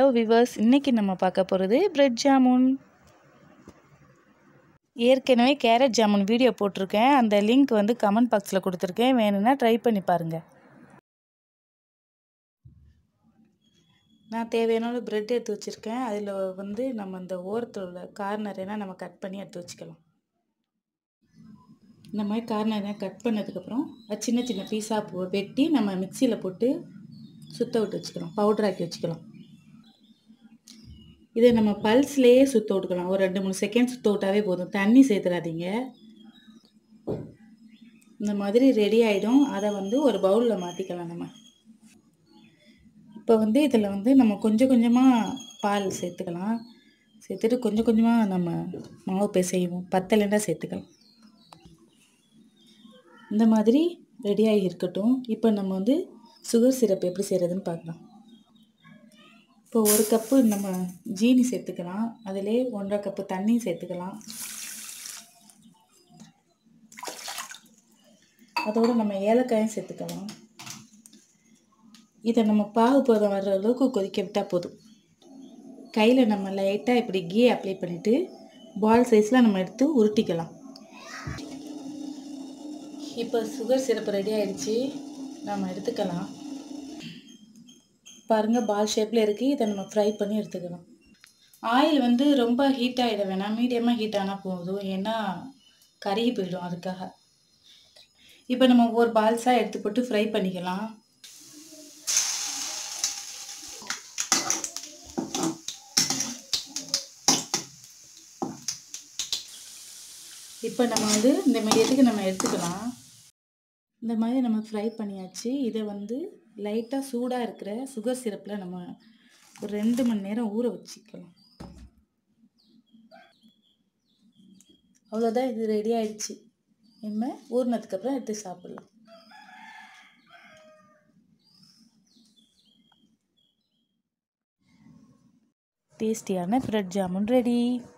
viewers இன்றைக்கி நம்ம பார்க்க போகிறது பிரெட் ஜாமுன் ஏற்கனவே கேரட் ஜாமுன் வீடியோ போட்டிருக்கேன் அந்த லிங்க் வந்து கமெண்ட் பாக்ஸில் கொடுத்துருக்கேன் வேணும்னா ட்ரை பண்ணி பாருங்கள் நான் தேவையான பிரெட் எடுத்து வச்சுருக்கேன் அதில் வந்து நம்ம இந்த ஓரத்தில் உள்ள கார்னர் எல்லாம் நம்ம கட் பண்ணி எடுத்து வச்சுக்கலாம் இந்த மாதிரி கார்னர் கட் பண்ணதுக்கப்புறம் அது சின்ன சின்ன பீஸாக வெட்டி நம்ம மிக்சியில் போட்டு சுத்த விட்டு வச்சுக்கலாம் பவுடராக்கி வச்சுக்கலாம் இதை நம்ம பல்ஸ்லேயே சுத்த விட்டுக்கலாம் ஒரு ரெண்டு மூணு செகண்ட் சுத்த விட்டாவே போதும் தண்ணி சேர்த்துடாதீங்க இந்த மாதிரி ரெடி ஆகிடும் அதை வந்து ஒரு பவுலில் மாற்றிக்கலாம் நம்ம இப்போ வந்து இதில் வந்து நம்ம கொஞ்சம் கொஞ்சமாக பால் சேர்த்துக்கலாம் சேர்த்துட்டு கொஞ்சம் கொஞ்சமாக நம்ம மாவு பிசைவோம் பத்தலைன்னா சேர்த்துக்கலாம் இந்த மாதிரி ரெடியாகி இருக்கட்டும் இப்போ நம்ம வந்து சுகர் சிரப் எப்படி செய்கிறதுன்னு பார்க்கலாம் இப்போ ஒரு கப்பு நம்ம ஜீனி சேர்த்துக்கலாம் அதிலே ஒன்றரை கப்பு தண்ணி சேர்த்துக்கலாம் அதோடு நம்ம ஏலக்காயும் சேர்த்துக்கலாம் இதை நம்ம பாகு பதம் வர்ற அளவுக்கு கொதிக்க விட்டால் போதும் கையில் நம்ம லைட்டாக இப்படி கீ அப்ளை பண்ணிவிட்டு பால் சைஸில் நம்ம எடுத்து உருட்டிக்கலாம் இப்போ சுகர் சிரப்பு ரெடி ஆயிடுச்சு நம்ம எடுத்துக்கலாம் பாருங்கள் பால் ஷேப்பில் இருக்குது இதை நம்ம ஃப்ரை பண்ணி எடுத்துக்கலாம் ஆயில் வந்து ரொம்ப ஹீட் ஆகிட வேணாம் மீடியமாக ஹீட் ஆனால் போதும் ஏன்னா கருகி போயிடும் அதுக்காக இப்போ நம்ம ஒவ்வொரு பால்ஸாக எடுத்து போட்டு ஃப்ரை பண்ணிக்கலாம் இப்போ நம்ம வந்து இந்த மீடியத்துக்கு நம்ம எடுத்துக்கலாம் இந்த மாதிரி நம்ம ஃப்ரை பண்ணியாச்சு இதை வந்து லைட்டாக சூடாக இருக்கிற சுகர் சிரப்பில் நம்ம ஒரு ரெண்டு மணி நேரம் ஊற வச்சுக்கலாம் அவ்வளோதான் இது ரெடி ஆயிடுச்சு இனிமேல் ஊறினதுக்கப்புறம் எடுத்து சாப்பிட்லாம் டேஸ்டியான ப்ரெட் ஜாமுன் ரெடி